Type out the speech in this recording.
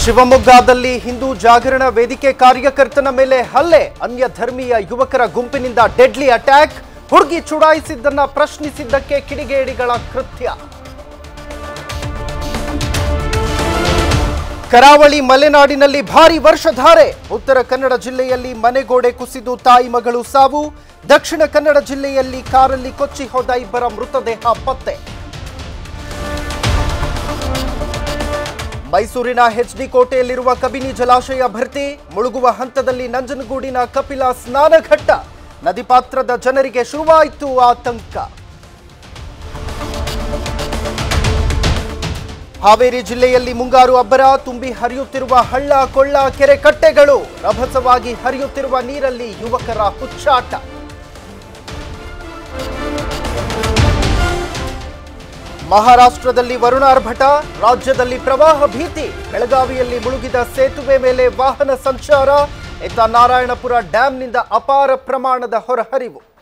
ಶಿವಮೊಗ್ಗದಲ್ಲಿ ಹಿಂದೂ ಜಾಗರಣ ವೇದಿಕೆ ಕಾರ್ಯಕರ್ತನ ಮೇಲೆ ಹಲ್ಲೆ ಅನ್ಯ ಧರ್ಮೀಯ ಯುವಕರ ಗುಂಪಿನಿಂದ ಡೆಡ್ಲಿ ಅಟ್ಯಾಕ್ ಹುಡುಗಿ ಚುಡಾಯಿಸಿದ್ದನ್ನ ಪ್ರಶ್ನಿಸಿದ್ದಕ್ಕೆ ಕಿಡಿಗೇಡಿಗಳ ಕೃತ್ಯ ಕರಾವಳಿ ಮಲೆನಾಡಿನಲ್ಲಿ ಭಾರಿ ವರ್ಷಧಾರೆ ಉತ್ತರ ಕನ್ನಡ ಜಿಲ್ಲೆಯಲ್ಲಿ ಮನೆಗೋಡೆ ಕುಸಿದು ತಾಯಿ ಮಗಳು ಸಾವು ದಕ್ಷಿಣ ಕನ್ನಡ ಜಿಲ್ಲೆಯಲ್ಲಿ ಕಾರಲ್ಲಿ ಕೊಚ್ಚಿ ಹೋದ ಇಬ್ಬರ ಮೃತದೇಹ ಪತ್ತೆ ಮೈಸೂರಿನ ಎಚ್ಡಿ ಕೋಟೆಯಲ್ಲಿರುವ ಕಬಿನಿ ಜಲಾಶಯ ಭರ್ತಿ ಮುಳುಗುವ ಹಂತದಲ್ಲಿ ನಂಜನಗೂಡಿನ ಕಪಿಲ ಸ್ನಾನಘಟ್ಟ ನದಿ ಪಾತ್ರದ ಜನರಿಗೆ ಶುರುವಾಯಿತು ಆತಂಕ ಹಾವೇರಿ ಜಿಲ್ಲೆಯಲ್ಲಿ ಮುಂಗಾರು ಅಬ್ಬರ ತುಂಬಿ ಹರಿಯುತ್ತಿರುವ ಹಳ್ಳ ಕೊಳ್ಳ ಕೆರೆ ಕಟ್ಟೆಗಳು ರಭಸವಾಗಿ ಹರಿಯುತ್ತಿರುವ ನೀರಲ್ಲಿ ಯುವಕರ ಹುಚ್ಚಾಟ ಮಹಾರಾಷ್ಟ್ರದಲ್ಲಿ ವರುಣ ಆರ್ಭಟ ರಾಜ್ಯದಲ್ಲಿ ಪ್ರವಾಹ ಭೀತಿ ಬೆಳಗಾವಿಯಲ್ಲಿ ಮುಳುಗಿದ ಸೇತುವೆ ಮೇಲೆ ವಾಹನ ಸಂಚಾರ ಇತ್ತ ನಾರಾಯಣಪುರ ಡ್ಯಾಂನಿಂದ ಅಪಾರ ಪ್ರಮಾಣದ ಹೊರಹರಿವು